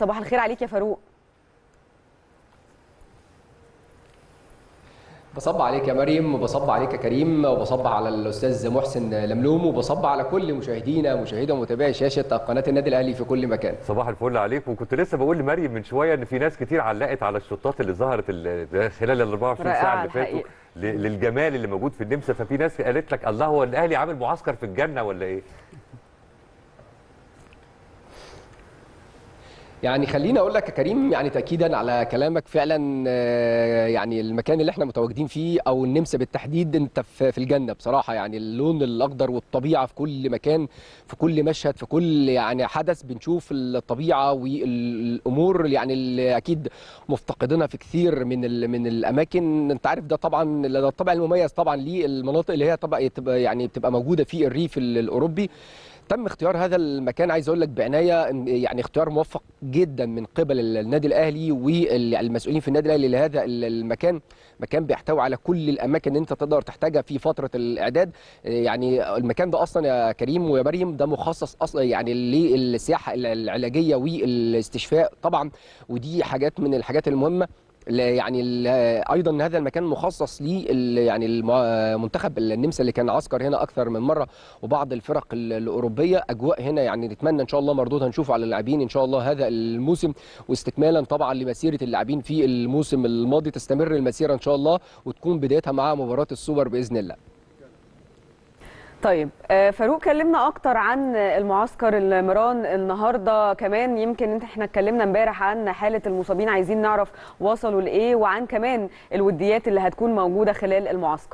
صباح الخير عليك يا فاروق بصب عليك يا مريم وبصب عليك يا كريم وبصب على الاستاذ محسن لملوم وبصب على كل مشاهدينا مشاهدة ومتابعي شاشه قناه النادي الاهلي في كل مكان صباح الفل عليك وكنت لسه بقول لمريم من شويه ان في ناس كتير علقت على الشوطات اللي ظهرت ال- خلال ال 24 ساعه رائعة اللي فاتوا الحقيقة. ل- للجمال اللي موجود في النمسا ففي ناس قالت لك الله هو الاهلي عامل معسكر في الجنه ولا ايه؟ يعني خليني اقول لك يا كريم يعني تاكيدا على كلامك فعلا آه، يعني المكان اللي احنا متواجدين فيه او النمسا بالتحديد انت في في الجنه بصراحه يعني اللون الاخضر والطبيعه في كل مكان في كل مشهد في كل يعني حدث بنشوف الطبيعه والامور يعني اللي اكيد مفتقدينها في كثير من ال- من الاماكن انت عارف ده طبعا ده الطبع المميز طبعا للمناطق اللي هي طبعا تبقى يعني بتبقى موجوده في الريف ال- الاوروبي تم اختيار هذا المكان عايز اقول لك بعنايه إن- يعني اختيار موفق جدا من قبل النادي الاهلي والمسؤولين في النادي الاهلي لهذا ال- المكان مكان بيحتوي على كل الاماكن اللي انت تقدر تحتاجها في فتره الاعداد يعني المكان ده اصلا يا كريم ويا مريم ده مخصص اصلا يعني للسياحه العلاجيه والاستشفاء طبعا ودي حاجات من الحاجات المهمه ل- يعني ال- ايضا هذا المكان مخصص لي يعني المنتخب النمسا اللي كان عسكر هنا اكثر من مره وبعض الفرق ال- الاوروبيه اجواء هنا يعني نتمنى ان شاء الله مردود هنشوفه على اللاعبين ان شاء الله هذا الموسم واستكمالا طبعا لمسيره اللاعبين في الموسم الماضي تستمر المسيره ان شاء الله وتكون بدايتها مع مباراه السوبر باذن الله طيب آه، فاروق كلمنا اكتر عن المعسكر المران النهارده كمان يمكن انت احنا اتكلمنا امبارح عن حاله المصابين عايزين نعرف وصلوا لايه وعن كمان الوديات اللي هتكون موجوده خلال المعسكر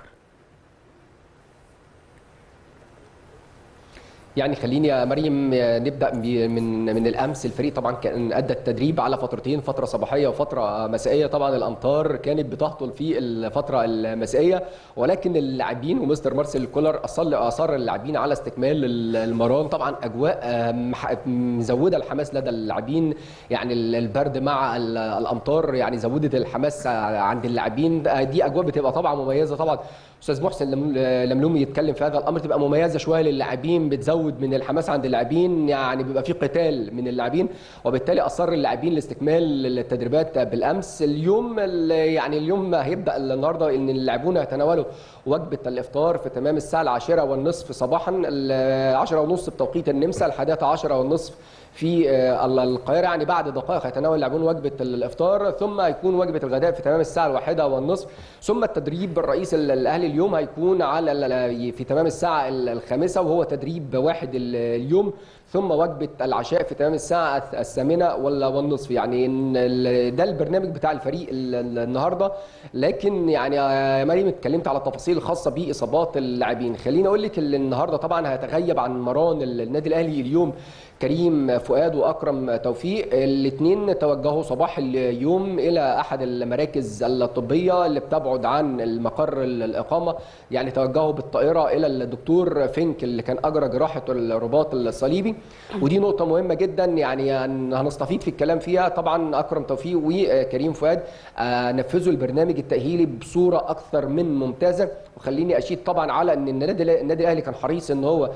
يعني خليني يا مريم نبدا ب- من من الامس الفريق طبعا كان ادى التدريب على فترتين فتره صباحيه وفتره مسائيه طبعا الامطار كانت بتهطل في الفتره المسائيه ولكن اللاعبين ومستر مارسيل كولر اصر اصر اللاعبين على استكمال المران طبعا اجواء آه، مح- مزوده الحماس لدى اللاعبين يعني ال- البرد مع ال- الامطار يعني زودت الحماس عند اللاعبين آه، دي اجواء بتبقى طبعا مميزه طبعا استاذ محسن لم- لملومي يتكلم في هذا الامر تبقى مميزه شويه للاعبين بتزود من الحماس عند اللاعبين يعني بيبقى في قتال من اللاعبين وبالتالي اصر اللاعبين لاستكمال التدريبات بالامس اليوم ال- يعني اليوم هيبدا النهارده ان اللاعبون يتناولوا وجبه الافطار في تمام الساعه العاشره والنصف صباحا العاشرة ونصف بتوقيت النمسا الحادية عشرة والنصف في آه، ال- القاهرة يعني بعد دقائق هيتناول اللاعبون وجبة الإفطار ثم هيكون وجبة الغداء في تمام الساعة الواحدة والنصف ثم التدريب الرئيس ال- الأهلي اليوم هيكون على ال- ال- في تمام الساعة ال- الخامسة وهو تدريب واحد ال- اليوم ثم وجبة العشاء في تمام الساعة الثامنة ولا والنصف يعني إن ال- ده البرنامج بتاع الفريق ال- ال- النهاردة لكن يعني يا مريم اتكلمت على التفاصيل الخاصة بإصابات اللاعبين خليني أقول لك إن النهاردة طبعا هيتغيب عن مران النادي الأهلي اليوم كريم فؤاد واكرم توفيق الاثنين توجهوا صباح اليوم الى احد المراكز الطبيه اللي بتبعد عن المقر الاقامه يعني توجهوا بالطائره الى الدكتور فينك اللي كان اجرى جراحه الرباط الصليبي ودي نقطه مهمه جدا يعني هن- هنستفيد في الكلام فيها طبعا اكرم توفيق وكريم فؤاد آه، نفذوا البرنامج التاهيلي بصوره اكثر من ممتازه وخليني اشيد طبعا على ان النادي النادي الاهلي كان حريص ان هو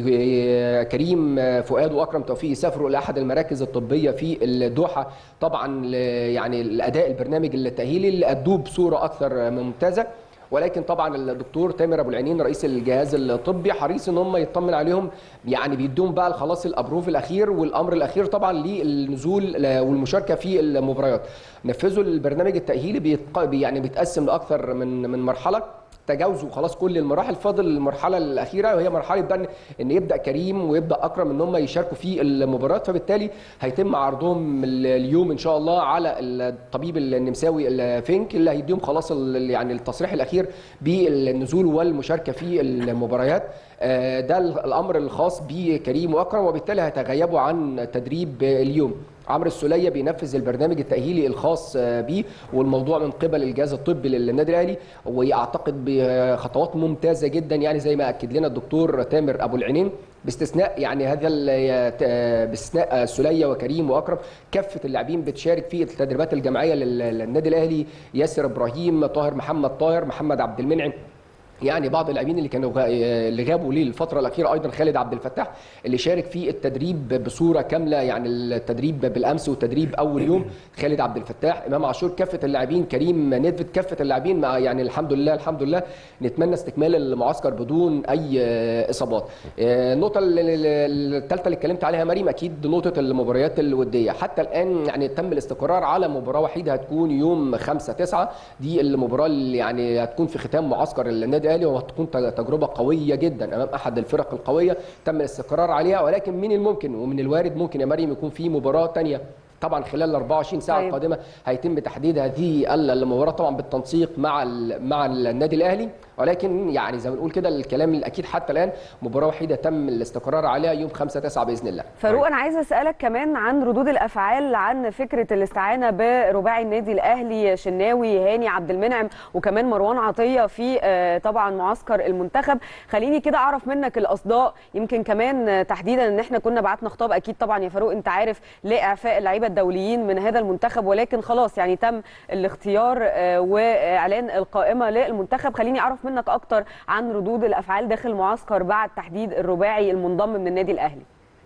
ي- كريم فؤاد واكرم توفيق يسافروا لاحد المراكز الطبيه في الدوحه طبعا ل- يعني الاداء البرنامج التاهيلي اللي ادوه بصوره اكثر من ممتازه ولكن طبعا الدكتور تامر ابو العينين رئيس الجهاز الطبي حريص ان هم يطمن عليهم يعني بيدوهم بقى خلاص الابروف الاخير والامر الاخير طبعا للنزول والمشاركه في المباريات نفذوا البرنامج التاهيلي بيتق... يعني بيتقسم لاكثر من من مرحله تجاوزوا خلاص كل المراحل فاضل المرحله الاخيره وهي مرحله بقى إن- ان يبدا كريم ويبدا اكرم ان هم يشاركوا في المباراه فبالتالي هيتم عرضهم ال- اليوم ان شاء الله على الطبيب النمساوي الفينك اللي هيديهم خلاص ال- يعني التصريح الاخير بالنزول والمشاركه في المباريات آه، ده الامر الخاص بكريم واكرم وبالتالي هيتغيبوا عن تدريب اليوم عمرو السوليه بينفذ البرنامج التاهيلي الخاص آه، بيه والموضوع من قبل الجهاز الطبي للنادي الاهلي واعتقد بخطوات ممتازه جدا يعني زي ما اكد لنا الدكتور تامر ابو العينين باستثناء يعني هذا ال- آه، باستثناء سوليه وكريم واكرم كافه اللاعبين بتشارك في التدريبات الجماعيه لل- للنادي الاهلي ياسر ابراهيم طاهر محمد طاهر محمد عبد المنعم يعني بعض اللاعبين اللي كانوا غا... اللي غابوا ليه الفتره الاخيره ايضا خالد عبد الفتاح اللي شارك في التدريب بصوره كامله يعني التدريب بالامس والتدريب اول يوم خالد عبد الفتاح امام عاشور كافه اللاعبين كريم نيدفيد كافه اللاعبين مع يعني الحمد لله الحمد لله نتمنى استكمال المعسكر بدون اي اصابات النقطه الثالثه اللي اتكلمت عليها مريم اكيد نقطه المباريات الوديه حتى الان يعني تم الاستقرار على مباراه وحيده هتكون يوم 5 9 دي المباراه اللي يعني هتكون في ختام معسكر النادي الاهلي وهتكون تجربه قويه جدا امام احد الفرق القويه تم الاستقرار عليها ولكن من الممكن ومن الوارد ممكن يا مريم يكون في مباراه ثانيه طبعا خلال ال 24 ساعه طيب. القادمه هيتم تحديد هذه المباراه طبعا بالتنسيق مع مع النادي الاهلي ولكن يعني زي ما بنقول كده الكلام الاكيد حتى الان مباراه وحيده تم الاستقرار عليها يوم 5 9 باذن الله فاروق انا عايزه اسالك كمان عن ردود الافعال عن فكره الاستعانه برباعي النادي الاهلي شناوي هاني عبد المنعم وكمان مروان عطيه في طبعا معسكر المنتخب خليني كده اعرف منك الاصداء يمكن كمان تحديدا ان احنا كنا بعتنا خطاب اكيد طبعا يا فاروق انت عارف لاعفاء اللعيبه الدوليين من هذا المنتخب ولكن خلاص يعني تم الاختيار واعلان القائمه للمنتخب خليني اعرف منك اكتر عن ردود الافعال داخل المعسكر بعد تحديد الرباعي المنضم من النادي الاهلي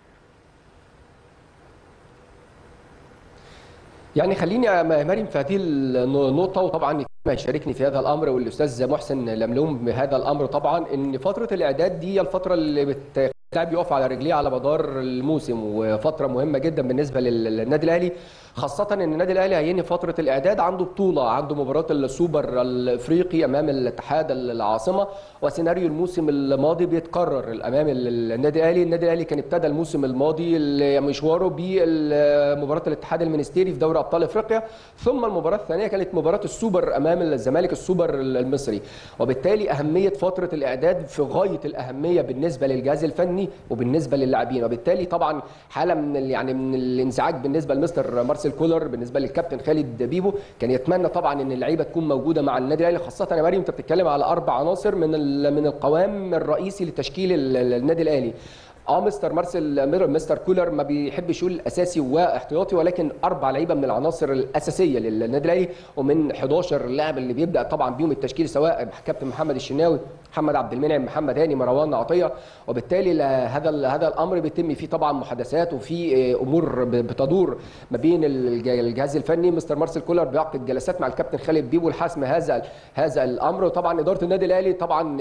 يعني خليني يا مريم في هذه النقطه وطبعا هيشاركني في هذا الامر والاستاذ محسن لملوم بهذا الامر طبعا ان فتره الاعداد دي الفتره اللي بت اللاعب يقف على رجليه على مدار الموسم وفتره مهمه جدا بالنسبه للنادي الاهلي خاصة ان النادي الاهلي هينهي فترة الاعداد عنده بطولة عنده مباراة السوبر الافريقي امام الاتحاد العاصمة وسيناريو الموسم الماضي بيتكرر امام النادي الاهلي، النادي الاهلي كان ابتدى الموسم الماضي مشواره بمباراة الاتحاد المنستيري في دوري ابطال افريقيا ثم المباراة الثانية كانت مباراة السوبر امام الزمالك السوبر المصري وبالتالي اهمية فترة الاعداد في غاية الاهمية بالنسبة للجهاز الفني وبالنسبة للاعبين وبالتالي طبعا حالة من يعني من الانزعاج بالنسبة لمستر مارسيل مارسيل كولر بالنسبه للكابتن خالد بيبو كان يتمنى طبعا ان اللعيبه تكون موجوده مع النادي الاهلي خاصه يا مريم انت بتتكلم على اربع عناصر من من القوام الرئيسي لتشكيل النادي الاهلي اه مستر مارسيل مستر كولر ما بيحبش يقول اساسي واحتياطي ولكن اربع لعيبه من العناصر الاساسيه للنادي الاهلي ومن 11 لاعب اللي بيبدا طبعا بيهم التشكيل سواء كابتن محمد الشناوي محمد عبد المنعم محمد هاني مروان عطيه وبالتالي هذا هذا الامر بيتم فيه طبعا محادثات وفي امور بتدور ما بين الجهاز الفني مستر مارسيل كولر بيعقد جلسات مع الكابتن خالد بيبو لحسم هذا هذا الامر وطبعا اداره النادي الاهلي طبعا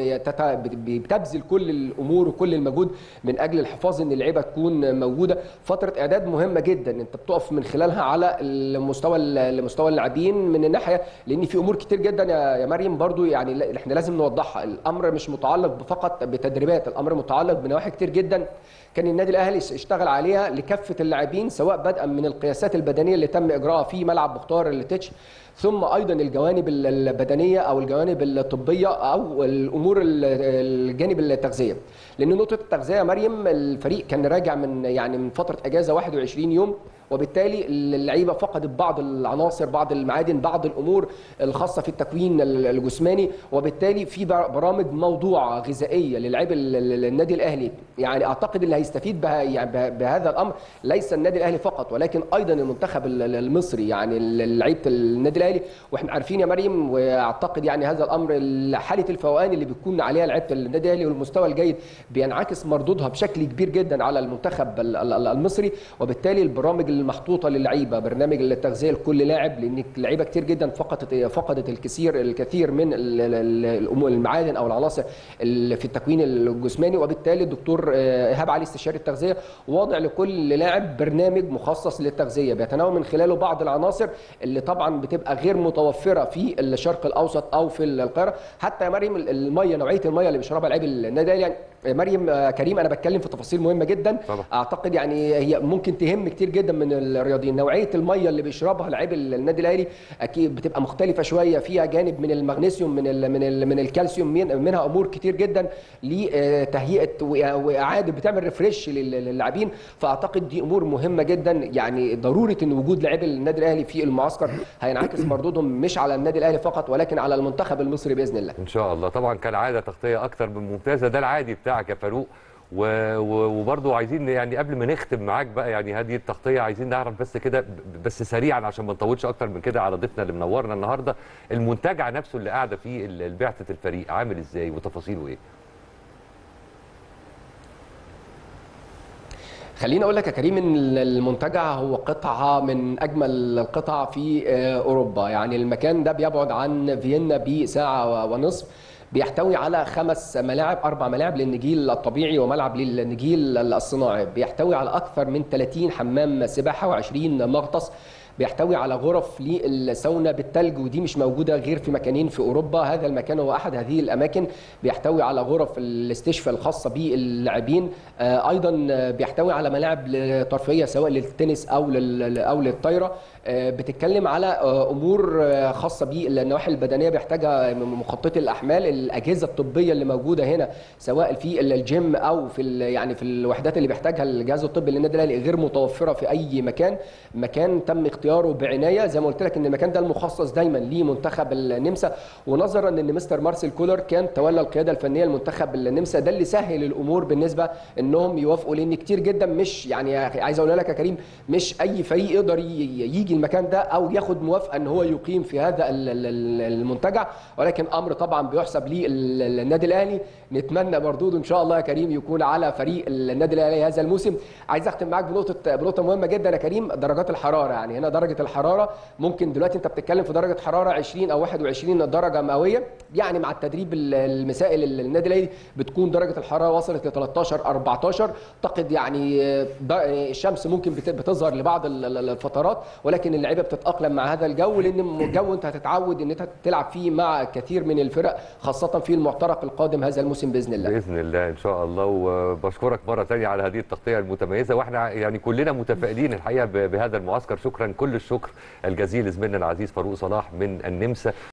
بتبذل كل الامور وكل المجهود من اجل الحفاظ ان اللعيبه تكون موجوده فتره اعداد مهمه جدا انت بتقف من خلالها على المستوى المستوى اللاعبين من الناحيه لان في امور كتير جدا يا مريم برضو يعني احنا لازم نوضحها الامر مش متعلق فقط بتدريبات الامر متعلق بنواحي كتير جدا كان النادي الاهلي اشتغل عليها لكافه اللاعبين سواء بدءا من القياسات البدنيه اللي تم اجراءها في ملعب مختار التتش ثم ايضا الجوانب البدنيه او الجوانب الطبيه او الامور الجانب التغذيه لان نقطه التغذيه يا مريم الفريق كان راجع من يعني من فتره اجازه 21 يوم وبالتالي اللعيبه فقدت بعض العناصر بعض المعادن بعض الامور الخاصه في التكوين الجسماني وبالتالي في برامج موضوعه غذائيه للاعيب النادي الاهلي يعني اعتقد اللي هيستفيد بها يعني بهذا الامر ليس النادي الاهلي فقط ولكن ايضا المنتخب المصري يعني لعيبه النادي الاهلي واحنا عارفين يا مريم واعتقد يعني هذا الامر حاله الفوقان اللي بتكون عليها لعيبه النادي الاهلي والمستوى الجيد بينعكس مردودها بشكل كبير جدا على المنتخب المصري وبالتالي البرامج المحطوطه للعيبه برنامج التغذيه لكل لاعب لان اللعيبه كتير جدا فقدت فقدت الكثير الكثير من المعادن او العناصر في التكوين الجسماني وبالتالي الدكتور ايهاب علي استشاري التغذيه واضع لكل لاعب برنامج مخصص للتغذيه بيتناول من خلاله بعض العناصر اللي طبعا بتبقى غير متوفره في الشرق الاوسط او في القاهره حتى يا مريم الميه نوعيه الميه اللي بيشربها لعيب النادي يعني مريم كريم انا بتكلم في تفاصيل مهمه جدا طبعا. اعتقد يعني هي ممكن تهم كتير جدا من الرياضيين نوعيه الميه اللي بيشربها لعيب النادي الاهلي اكيد بتبقى مختلفه شويه فيها جانب من المغنيسيوم من ال من ال من الكالسيوم منها امور كتير جدا لتهيئه واعاده بتعمل ريفريش للاعبين فاعتقد دي امور مهمه جدا يعني ضروره ان وجود لاعبي النادي الاهلي في المعسكر هينعكس مردودهم مش على النادي الاهلي فقط ولكن على المنتخب المصري باذن الله ان شاء الله طبعا كالعاده تغطيه اكثر من ممتازه ده العادي بتاعك يا فاروق و- و- وبرضه عايزين يعني قبل ما نختم معاك بقى يعني هذه التغطيه عايزين نعرف بس كده ب- بس سريعا عشان ما نطولش اكتر من كده على ضيفنا اللي منورنا النهارده المنتجع نفسه اللي قاعده فيه ال- البعثه الفريق عامل ازاي وتفاصيله ايه؟ خليني اقول لك يا كريم ان المنتجع هو قطعه من اجمل القطع في آه، اوروبا يعني المكان ده بيبعد عن فيينا بساعه ونصف بيحتوي على خمس ملاعب اربع ملاعب للنجيل الطبيعي وملعب للنجيل الصناعي بيحتوي على اكثر من 30 حمام سباحه و20 مغطس بيحتوي على غرف للساونا بالثلج ودي مش موجوده غير في مكانين في اوروبا هذا المكان هو احد هذه الاماكن بيحتوي على غرف الاستشفاء الخاصه باللاعبين آه، ايضا آه، بيحتوي على ملاعب ترفيهيه سواء للتنس او لل- او للطايره آه، بتتكلم على آه، امور آه، خاصه بالنواحي البدنيه بيحتاجها مخططي الاحمال الاجهزه الطبيه اللي موجوده هنا سواء في الجيم او في ال- يعني في الوحدات اللي بيحتاجها الجهاز الطبي للنادي الاهلي غير متوفره في اي مكان مكان تم اختياره بعنايه زي ما قلت لك ان المكان ده المخصص دايما لمنتخب النمسا ونظرا ان مستر مارسيل كولر كان تولى القياده الفنيه لمنتخب النمسا ده اللي سهل الامور بالنسبه انهم يوافقوا لان كتير جدا مش يعني عايز اقول لك يا كريم مش اي فريق يقدر ي- يجي المكان ده او ياخد موافقه ان هو يقيم في هذا ال- ال- ال- المنتجع ولكن امر طبعا بيحسب للنادي الاهلي نتمنى مردود ان شاء الله يا كريم يكون على فريق النادي الاهلي هذا الموسم عايز اختم معاك بنقطه بنقطه مهمه جدا يا كريم درجات الحراره يعني هنا درجه الحراره ممكن دلوقتي انت بتتكلم في درجه حراره 20 او 21 درجه مئويه يعني مع التدريب ال- المسائي للنادي الاهلي بتكون درجه الحراره وصلت ل 13 14 اعتقد يعني د- الشمس ممكن بت- بتظهر لبعض ال- ال- الفترات ولكن اللعيبه بتتاقلم مع هذا الجو لان الجو انت هتتعود ان انت تلعب فيه مع كثير من الفرق خاصه في المعترك القادم هذا الموسم باذن الله باذن الله ان شاء الله وبشكرك مره ثانيه على هذه التغطيه المتميزه واحنا يعني كلنا متفائلين الحقيقه ب- بهذا المعسكر شكرا كل الشكر الجزيل لزميلنا العزيز فاروق صلاح من النمسا